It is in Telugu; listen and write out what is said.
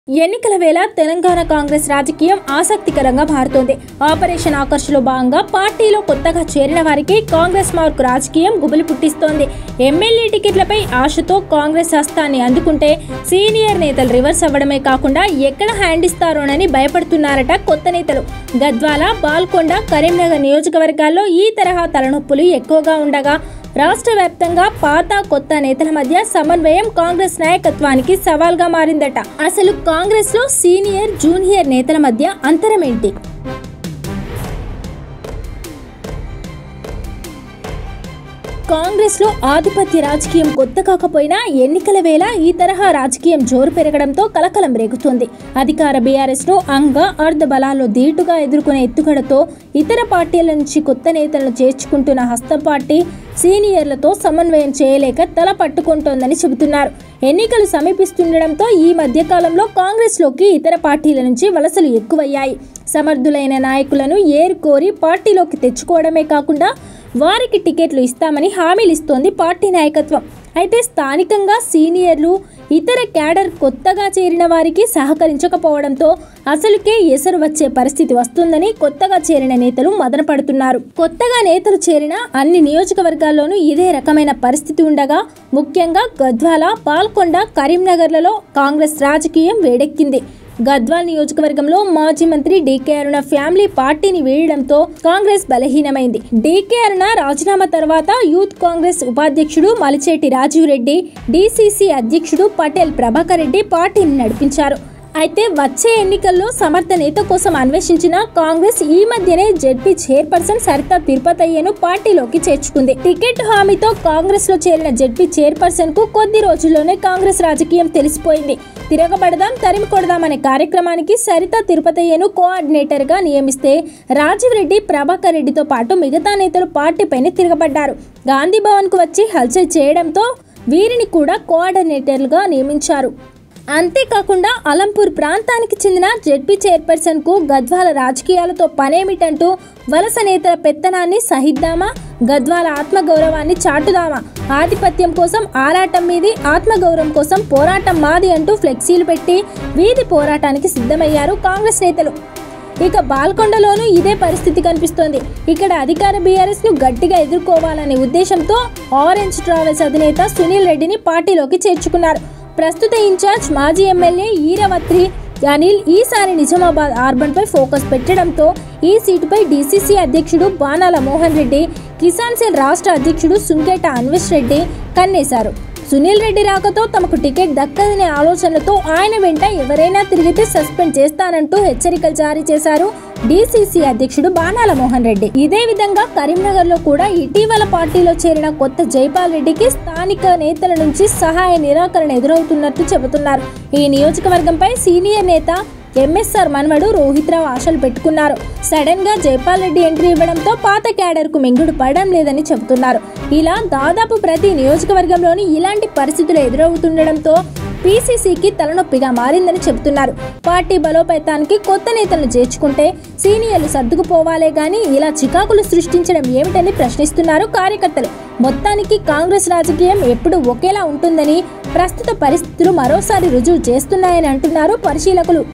ఎన్నికల వేళ తెలంగాణ కాంగ్రెస్ రాజకీయం ఆసక్తికరంగా మారుతోంది ఆపరేషన్ ఆకర్షలో భాగంగా పార్టీలో కొత్తగా చేరిన వారికి కాంగ్రెస్ మార్కు రాజకీయం గుబులు పుట్టిస్తోంది ఎమ్మెల్యే టికెట్లపై ఆశతో కాంగ్రెస్ హస్తాన్ని అందుకుంటే సీనియర్ నేతలు రివర్స్ అవ్వడమే కాకుండా ఎక్కడ హ్యాండ్ ఇస్తారోనని భయపడుతున్నారట కొత్త నేతలు గద్వాల బాల్కొండ కరీంనగర్ నియోజకవర్గాల్లో ఈ తరహా తలనొప్పులు ఎక్కువగా ఉండగా రాష్ట్ర వ్యాప్తంగా పాత కొత్త నేతల మధ్య సమన్వయం కాంగ్రెస్ నాయకత్వానికి సవాల్గా మారిందట అసలు కాంగ్రెస్ లో సీనియర్ జూనియర్ నేతల మధ్య అంతరం ఏంటి కాంగ్రెస్ లో ఆధిపత్య రాజకీయం కొత్త కాకపోయినా ఎన్నికల వేళ ఈ తరహా రాజకీయం జోరు పెరగడంతో కలకలం రేగుతోంది అధికార బీఆర్ఎస్ ను అంగ అర్ధ బలాల్లో ధీటుగా ఎదుర్కొనే ఎత్తుగడతో ఇతర పార్టీల నుంచి కొత్త నేతలను చేర్చుకుంటున్న హస్తం పార్టీ సీనియర్లతో సమన్వయం చేయలేక తల పట్టుకుంటోందని చెబుతున్నారు ఎన్నికలు సమీపిస్తుండడంతో ఈ మధ్య కాలంలో కాంగ్రెస్లోకి ఇతర పార్టీల నుంచి వలసలు ఎక్కువయ్యాయి సమర్థులైన నాయకులను ఏరుకోరి పార్టీలోకి తెచ్చుకోవడమే కాకుండా వారికి టికెట్లు ఇస్తామని హామీలు ఇస్తోంది పార్టీ నాయకత్వం అయితే స్థానికంగా సీనియర్లు ఇతర క్యాడర్ కొత్తగా చేరిన వారికి సహకరించకపోవడంతో అసలుకే ఎసరు వచ్చే పరిస్థితి వస్తుందని కొత్తగా చేరిన నేతలు మదనపడుతున్నారు కొత్తగా నేతలు చేరిన అన్ని నియోజకవర్గాల్లోనూ ఇదే రకమైన పరిస్థితి ఉండగా ముఖ్యంగా గద్వాల పాల్కొండ కరీంనగర్లలో కాంగ్రెస్ రాజకీయం వేడెక్కింది గద్వాల్ నియోజకవర్గంలో మాజీ మంత్రి డీకే అరుణ ఫ్యామిలీ పార్టీని వీడడంతో కాంగ్రెస్ బలహీనమైంది డీకే అరుణ రాజీనామా తర్వాత యూత్ కాంగ్రెస్ ఉపాధ్యక్షుడు మలిచేటి రాజీవ్ రెడ్డి డీసీసీ అధ్యక్షుడు పటేల్ ప్రభాకర్ రెడ్డి పార్టీని నడిపించారు అయితే వచ్చే ఎన్నికల్లో సమర్థ నేత కోసం అన్వేషించిన కాంగ్రెస్ ఈ మధ్యనే జెడ్పీ చైర్పర్సన్ సరితా తిరుపతయ్యను పార్టీలోకి చేర్చుకుంది టికెట్ హామీతో కాంగ్రెస్ లో చేరిన జెడ్పీ చైర్పర్సన్ కు కొద్ది రోజుల్లోనే కాంగ్రెస్ రాజకీయం తెలిసిపోయింది తిరగబడదాం తరిమి కొడదాం అనే కార్యక్రమానికి సరిత తిరుపతయ్యను కోఆర్డినేటర్ గా నియమిస్తే రాజీవ్ రెడ్డి ప్రభాకర్ రెడ్డితో పాటు మిగతా నేతలు పార్టీపైన తిరగబడ్డారు గాంధీ భవన్ కు వచ్చి హల్చల్ చేయడంతో వీరిని కూడా కోఆర్డినేటర్లుగా నియమించారు అంతేకాకుండా అలంపూర్ ప్రాంతానికి చెందిన జెడ్పీ చైర్పర్సన్ కు గద్వాల రాజకీయాలతో పనేమిటంటూ వలస నేతల పెత్తనాన్ని సహిద్దామా గద్వాల ఆత్మగౌరవాన్ని చాటుదామా ఆధిపత్యం కోసం ఆరాటం మీది ఆత్మగౌరవం కోసం పోరాటం మాది అంటూ ఫ్లెక్సీలు పెట్టి వీధి పోరాటానికి సిద్ధమయ్యారు కాంగ్రెస్ నేతలు ఇక బాల్కొండలోనూ ఇదే పరిస్థితి కనిపిస్తోంది ఇక్కడ అధికార బీఆర్ఎస్ ను గట్టిగా ఎదుర్కోవాలనే ఉద్దేశంతో ఆరెంజ్ ట్రావెల్స్ అధినేత సునీల్ రెడ్డిని పార్టీలోకి చేర్చుకున్నారు ప్రస్తుత ఇన్ఛార్జ్ మాజీ ఎమ్మెల్యే ఈరవత్రి అనిల్ ఈసారి నిజామాబాద్ అర్బన్ పై ఫోకస్ పెట్టడంతో ఈ సీటుపై డీసీసీ అధ్యక్షుడు బాణాల మోహన్ రెడ్డి కిసాన్ సెల్ రాష్ట్ర అధ్యక్షుడు సుంకేట అన్వేష్ రెడ్డి కన్నేశారు సునీల్ రెడ్డి రాకతో తమకు టికెట్ దక్కదనే ఆలోచనలతో ఆయన వెంట ఎవరైనా తిరిగితే సస్పెండ్ చేస్తానంటూ హెచ్చరికలు జారీ చేశారు డీసీసీ అధ్యక్షుడు బాణాల మోహన్ రెడ్డి ఇదే విధంగా కరీంనగర్ లో కూడా ఇటీవల పార్టీలో చేరిన కొత్త జైపాల్ రెడ్డికి స్థానిక నేతల నుంచి సహాయ నిరాకరణ ఎదురవుతున్నట్టు చెబుతున్నారు ఈ నియోజకవర్గంపై సీనియర్ నేత ఎంఎస్ఆర్ మనవడు రోహిత్ రావు ఆశలు పెట్టుకున్నారు సడన్ గా జైపాల్ రెడ్డి ఎంట్రీ ఇవ్వడంతో పాత క్యాడర్ కు మింగుడు పడడం లేదని చెబుతున్నారు ఇలా దాదాపు ప్రతి నియోజకవర్గంలోని ఇలాంటి పరిస్థితులు ఎదురవుతుండడంతో పీసీసీకి తలనొప్పిగా మారిందని చెబుతున్నారు పార్టీ బలోపేతానికి కొత్త నేతలను చేర్చుకుంటే సీనియర్లు సర్దుకుపోవాలే గాని ఇలా చికాకులు సృష్టించడం ఏమిటని ప్రశ్నిస్తున్నారు కార్యకర్తలు మొత్తానికి కాంగ్రెస్ రాజకీయం ఎప్పుడు ఒకేలా ఉంటుందని ప్రస్తుత పరిస్థితులు మరోసారి రుజువు చేస్తున్నాయని అంటున్నారు పరిశీలకులు